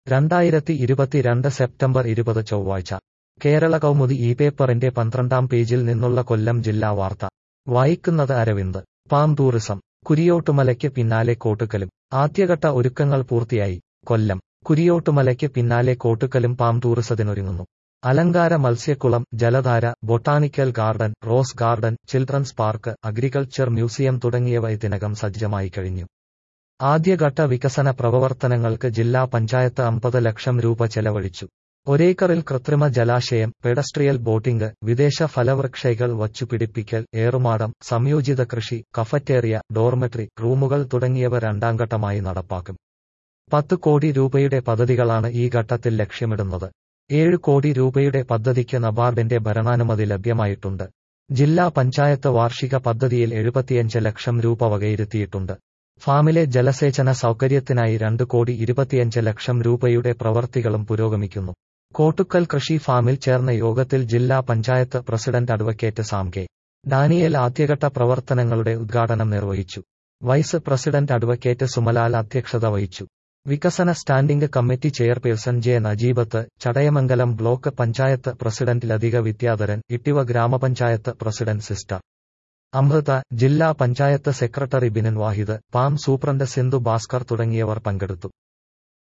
രണ്ടായിരത്തി ഇരുപത്തിരണ്ട് സെപ്റ്റംബർ ഇരുപത് ചൊവ്വാഴ്ച കേരള കൗമുദി ഈ പേപ്പറിന്റെ പന്ത്രണ്ടാം പേജിൽ നിന്നുള്ള കൊല്ലം ജില്ലാ വാർത്ത വായിക്കുന്നത് അരവിന്ദ് പാം ടൂറിസം കുരിയോട്ടുമലയ്ക്ക് പിന്നാലെ കോട്ടുക്കലും ആദ്യഘട്ട ഒരുക്കങ്ങൾ പൂർത്തിയായി കൊല്ലം കുരിയോട്ടുമലയ്ക്ക് പിന്നാലെ കോട്ടുക്കലും പാം ടൂറിസത്തിനൊരുങ്ങുന്നു അലങ്കാര മത്സ്യക്കുളം ജലധാര botanical garden rose garden children's park agriculture museum തുടങ്ങിയവ ഇതിനകം സജ്ജമായി കഴിഞ്ഞു ആദ്യഘട്ട വികസന പ്രവർത്തനങ്ങൾക്ക് ജില്ലാ പഞ്ചായത്ത് അമ്പത് ലക്ഷം രൂപ ചെലവഴിച്ചു ഒരേക്കറിൽ കൃത്രിമ ജലാശയം പെഡസ്ട്രിയൽ ബോട്ടിംഗ് വിദേശ ഫലവൃക്ഷൈകൾ വച്ചുപിടിപ്പിക്കൽ ഏറുമാടം സംയോജിത കൃഷി കഫറ്റേറിയ ഡോർമെട്രി റൂമുകൾ തുടങ്ങിയവ രണ്ടാംഘട്ടമായി നടപ്പാക്കും പത്ത് കോടി രൂപയുടെ പദ്ധതികളാണ് ഈ ഘട്ടത്തിൽ ലക്ഷ്യമിടുന്നത് ഏഴ് കോടി രൂപയുടെ പദ്ധതിക്ക് നബാർഡിന്റെ ഭരണാനുമതി ലഭ്യമായിട്ടുണ്ട് ജില്ലാ പഞ്ചായത്ത് വാർഷിക പദ്ധതിയിൽ എഴുപത്തിയഞ്ച് ലക്ഷം രൂപ വകയിരുത്തിയിട്ടുണ്ട് ഫാമിലെ ജലസേചന സൗകര്യത്തിനായി രണ്ട് കോടി ഇരുപത്തിയഞ്ച് ലക്ഷം രൂപയുടെ പ്രവർത്തികളും പുരോഗമിക്കുന്നു കോട്ടുക്കൽ കൃഷി ഫാമിൽ ചേർന്ന യോഗത്തിൽ ജില്ലാ panchayat president advocate Sam K Daniel ആദ്യഘട്ട പ്രവർത്തനങ്ങളുടെ ഉദ്ഘാടനം നിർവഹിച്ചു വൈസ് പ്രസിഡന്റ് അഡ്വക്കേറ്റ് സുമലാൽ അധ്യക്ഷത വഹിച്ചു വികസന standing committee chairperson J Najeebath Chadayamangalam block panchayat president Lathika Vidyadharan Ittiva ഗ്രാമപഞ്ചായത്ത് പ്രസിഡന്റ് സിസ്റ്റർ അമൃത ജില്ലാ panchayat secretary Binan Wahid palm superintendent Sindhu Bhaskar തുടങ്ങിയവർ പങ്കെടുത്തു